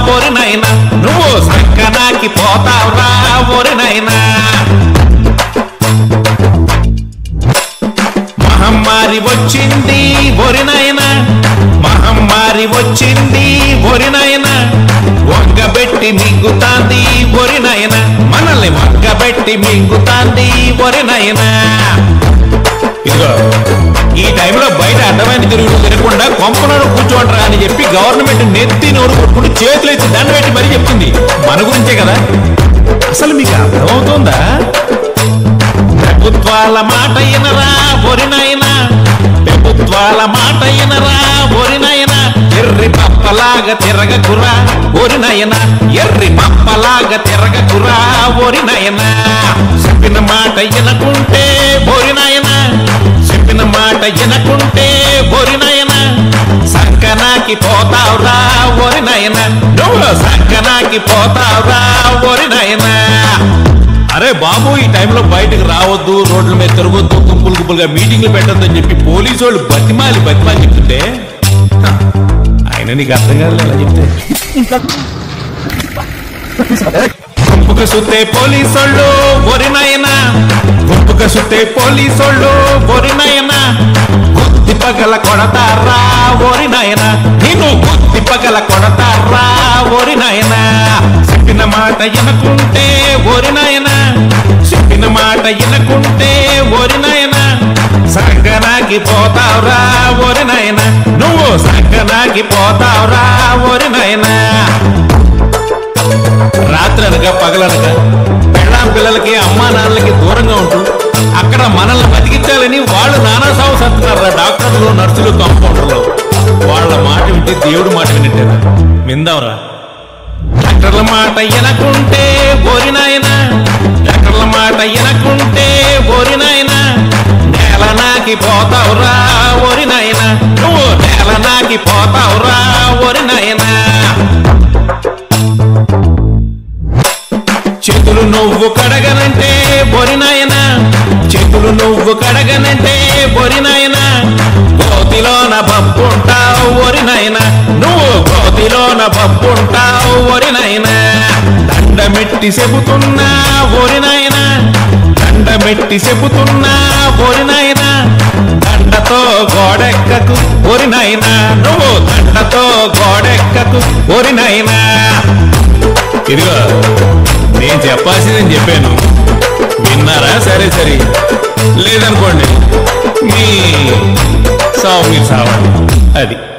ఒరి నాయనా నువ్వు సంకనాకి పోతావురా ఒరి నాయనా మహమ్మారి వచ్చింది ఒరినాయన మహమ్మారి వచ్చింది ఒరినాయన వంగబెట్టి మింగుతాంది ఒరినాయన మనల్ని వంగబెట్టి మింగుతాంది ఒరినాయన ఇదిగో ఈ టైంలో బయట అడ్డమైన తిరుగుడు తిరగకుండా కొంపలను కూర్చోంటారా అని చెప్పి గవర్నమెంట్ నెత్తి నోరు కొట్టుకుంటూ చేతులు ఎత్తి దండ పెట్టి మరీ చెప్తుంది మన గురించే కదా అసలు మీకు అర్థమవుతుందా ప్రభుత్వాల మాట ఇనరా ఒరినైనా ప్రభుత్వాల మాట ఇనరా ఒరినైనా ఎర్రి పప్పలాగా తిరగకురా ఒరినయన ఎర్రి పప్పలాగా తిరగకురా ఒరినయన చెప్పిన మాట ఇనకుంటే ఒరినయన చెప్పిన మాట ఇనకుంటే ఒరినయన సంకనాకి పోతావురా ఒరినయన నువ్వు సంకనాకి పోతావురా ఒరినయనా అరే బాబు ఈ టైంలో బయటకు రావద్దు రోడ్ల మీద తిరగొద్దు గుంపులు గుంపులుగా మీటింగ్లు పెట్టొద్దు అని చెప్పి పోలీసు వాళ్ళు బతిమాలి బతిమాలి చెప్తుంటే హ, ఆయన నీకు అర్థం కాదు ఎలా చెప్తే గుంపుకు సుత్తే పోలీసోళ్ళు ఒరినాయన గుంపుకు సుత్తే పోలీసోళ్ళు ఒరినాయన గుత్తి పగల కొడతారా ఓరినాయన నేను గుత్తి పగల కొడతారా ఓరినాయన చెప్పిన మాట ఎనకుంటే ఓరినాయన చెప్పిన మాట ఎనకుంటే ఓరినాయన సంగనాకి పోతావురా ఓరినాయన నువ్వు సంగనాకి పోతావురా ఓరినాయనా రాత్రి అనగా పగలనగా పెళ్ళాం పిల్లలకి అమ్మా నాన్నలకి దూరంగా ఉంటూ అక్కడ మనల్ని బతికించాలని వాళ్ళు నానా సాగు సత్తున్నారా డాక్టర్లు నర్సులు కాంపౌండర్లు వాళ్ళ మాట వింటే దేవుడి మాట వినట్టేరా విందాంరా డాక్టర్ల మాట ఎనకుంటే ఓరినాయన డాక్టర్ల మాట ఎనకుంటే ఓరినాయన నేల నాకి పోతావురా ఓరినాయన నువ్వు నేల నాకి పోతావురా ఓరినాయనా చేతులు నువ్వు కడగనంటే బొరినాయన చేతులు నువ్వు కడగనంటే బొరినాయన గోతిలోన పప్పుంటావు ఒరినాయన నువ్వు గోతిలోన పప్పుంటావు ఒరినాయన దండమెట్టి చెబుతున్నా ఒరినాయన దండమెట్టి చెబుతున్నా ఒరినాయన దండతో గోడెక్కకు ఒరినాయన నువ్వు దండతో గోడెక్కకు ఒరినాయనా ఇదిగో నేను చెప్పాల్సింది నేను చెప్పాను విన్నారా సరే సరే లేదనుకోండి మీ సావు మీరు సావండి అది